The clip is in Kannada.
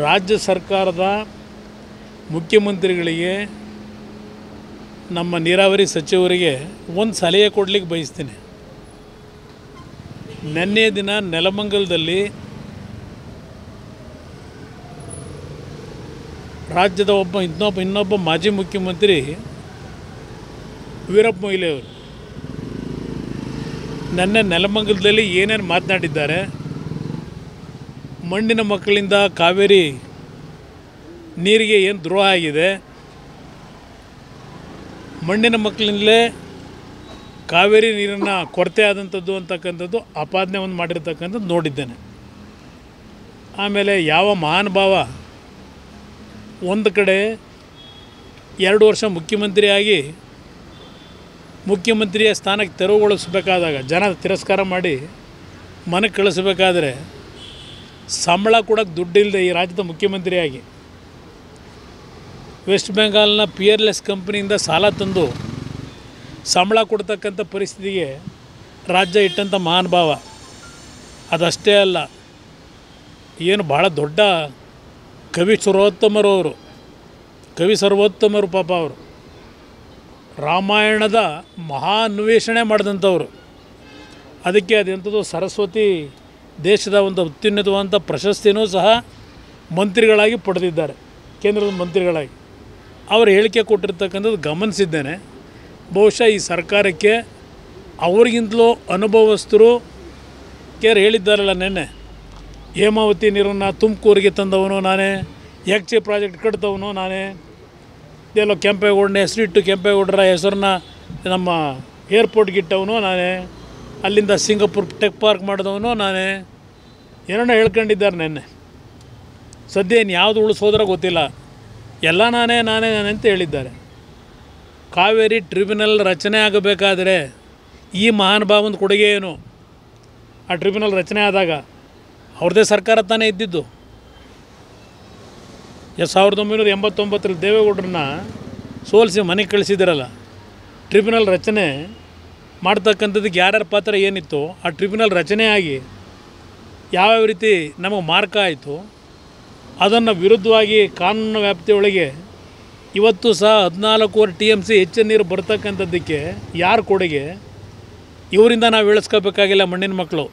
ರಾಜ್ಯ ಸರ್ಕಾರದ ಮುಖ್ಯಮಂತ್ರಿಗಳಿಗೆ ನಮ್ಮ ನೀರಾವರಿ ಸಚಿವರಿಗೆ ಒಂದು ಸಲಹೆ ಕೊಡ್ಲಿಕ್ಕೆ ಬಯಸ್ತೀನಿ ನಿನ್ನೆ ದಿನ ನೆಲಮಂಗಲದಲ್ಲಿ ರಾಜ್ಯದ ಒಬ್ಬ ಇನ್ನೊಬ್ಬ ಇನ್ನೊಬ್ಬ ಮಾಜಿ ಮುಖ್ಯಮಂತ್ರಿ ವೀರಪ್ಪ ಮೊಯ್ಲಿ ಅವರು ನೆನ್ನೆ ನೆಲಮಂಗಲದಲ್ಲಿ ಏನೇನು ಮಾತನಾಡಿದ್ದಾರೆ ಮಣ್ಣಿನ ಮಕ್ಕಳಿಂದ ಕಾವೇರಿ ನೀರಿಗೆ ಏನು ದ್ರೋಹ ಆಗಿದೆ ಮಣ್ಣಿನ ಮಕ್ಕಳಿಂದಲೇ ಕಾವೇರಿ ನೀರನ್ನು ಕೊರತೆ ಆದಂಥದ್ದು ಅಂತಕ್ಕಂಥದ್ದು ಅಪಾದನೆ ಒಂದು ಮಾಡಿರ್ತಕ್ಕಂಥದ್ದು ನೋಡಿದ್ದೇನೆ ಆಮೇಲೆ ಯಾವ ಮಹಾನುಭಾವ ಒಂದು ಕಡೆ ಎರಡು ವರ್ಷ ಮುಖ್ಯಮಂತ್ರಿಯಾಗಿ ಮುಖ್ಯಮಂತ್ರಿಯ ಸ್ಥಾನಕ್ಕೆ ತೆರವುಗೊಳಿಸ್ಬೇಕಾದಾಗ ಜನ ತಿರಸ್ಕಾರ ಮಾಡಿ ಮನೆಗೆ ಕಳಿಸ್ಬೇಕಾದ್ರೆ ಸಂಬಳ ಕೊಡೋಕ್ಕೆ ದುಡ್ಡಿಲ್ಲದೆ ಈ ರಾಜ್ಯದ ಮುಖ್ಯಮಂತ್ರಿಯಾಗಿ ವೆಸ್ಟ್ ಬೆಂಗಾಲ್ನ ಪಿಯರ್ಲೆಸ್ ಕಂಪ್ನಿಯಿಂದ ಸಾಲ ತಂದು ಸಂಬಳ ಕೊಡ್ತಕ್ಕಂಥ ಪರಿಸ್ಥಿತಿಗೆ ರಾಜ್ಯ ಇಟ್ಟಂಥ ಮಹಾನುಭಾವ ಅದಷ್ಟೇ ಅಲ್ಲ ಏನು ಭಾಳ ದೊಡ್ಡ ಕವಿ ಸರ್ವೋತ್ತಮರು ಅವರು ಕವಿ ಸರ್ವೋತ್ತಮರು ಪಾಪ ಅವರು ರಾಮಾಯಣದ ಮಹಾ ಅನ್ವೇಷಣೆ ಮಾಡಿದಂಥವ್ರು ಅದಕ್ಕೆ ಅದೆಂಥದ್ದು ಸರಸ್ವತಿ ದೇಶದ ಒಂದು ಅತ್ಯುನ್ನತವಾದಂಥ ಪ್ರಶಸ್ತಿನೂ ಸಹ ಮಂತ್ರಿಗಳಾಗಿ ಪಡೆದಿದ್ದಾರೆ ಕೇಂದ್ರದ ಮಂತ್ರಿಗಳಾಗಿ ಅವರು ಹೇಳಿಕೆ ಕೊಟ್ಟಿರ್ತಕ್ಕಂಥದ್ದು ಗಮನಿಸಿದ್ದೇನೆ ಬಹುಶಃ ಈ ಸರ್ಕಾರಕ್ಕೆ ಅವ್ರಿಗಿಂತಲೂ ಅನುಭವಸ್ಥರು ಕೇರ್ ಹೇಳಿದ್ದಾರಲ್ಲ ನಿನ್ನೆ ಹೇಮಾವತಿ ನೀರನ್ನು ತುಮಕೂರಿಗೆ ತಂದವನು ನಾನೇ ಎಕ್ಚೆ ಪ್ರಾಜೆಕ್ಟ್ ಕಟ್ಟಿದವನು ನಾನೇ ಎಲ್ಲೋ ಕೆಂಪೇಗೌಡನ ಹೆಸರಿಟ್ಟು ಕೆಂಪೇಗೌಡರ ಹೆಸರನ್ನ ನಮ್ಮ ಏರ್ಪೋರ್ಟ್ಗೆ ಇಟ್ಟವನು ನಾನೇ ಅಲ್ಲಿಂದ ಸಿಂಗಾಪುರ್ ಟೆಕ್ ಪಾರ್ಕ್ ಮಾಡಿದವನು ನಾನೇ ಏನೋ ಹೇಳ್ಕೊಂಡಿದ್ದಾರೆ ನೆನ್ನೆ ಸದ್ಯ ಇನ್ನು ಯಾವುದು ಉಳಿಸೋದ್ರ ಗೊತ್ತಿಲ್ಲ ಎಲ್ಲ ನಾನೇ ನಾನೇ ನಾನೇ ಅಂತ ಹೇಳಿದ್ದಾರೆ ಕಾವೇರಿ ಟ್ರಿಬ್ಯುನಲ್ ರಚನೆ ಆಗಬೇಕಾದರೆ ಈ ಮಹಾನುಭಾವಂದು ಕೊಡುಗೆ ಏನು ಆ ಟ್ರಿಬ್ಯುನಲ್ ರಚನೆ ಆದಾಗ ಅವ್ರದ್ದೇ ಸರ್ಕಾರ ತಾನೇ ಇದ್ದಿದ್ದು ಎ ಸಾವಿರದ ಒಂಬೈನೂರ ಎಂಬತ್ತೊಂಬತ್ತರಲ್ಲಿ ದೇವೇಗೌಡರನ್ನ ಸೋಲಿಸಿ ಮನೆಗೆ ಕಳಿಸಿದಿರಲ್ಲ ಟ್ರಿಬ್ಯುನಲ್ ರಚನೆ ಮಾಡ್ತಕ್ಕಂಥದ್ದಕ್ಕೆ ಯಾರ್ಯಾರ ಪಾತ್ರ ಏನಿತ್ತು ಆ ಟ್ರಿಬ್ಯುನಲ್ ರಚನೆ ಆಗಿ ಯಾವ್ಯಾವ ರೀತಿ ನಮಗೆ ಮಾರ್ಕ ಆಯಿತು ಅದನ್ನು ವಿರುದ್ಧವಾಗಿ ಕಾನೂನು ವ್ಯಾಪ್ತಿಯೊಳಗೆ ಇವತ್ತು ಸಹ ಹದಿನಾಲ್ಕೂವರೆ ಟಿ ಎಮ್ ಸಿ ಹೆಚ್ಚಿನ ನೀರು ಬರ್ತಕ್ಕಂಥದ್ದಕ್ಕೆ ಯಾರು ಕೊಡುಗೆ ಇವರಿಂದ ನಾವು ಇಳಿಸ್ಕೋಬೇಕಾಗಿಲ್ಲ ಮಣ್ಣಿನ ಮಕ್ಕಳು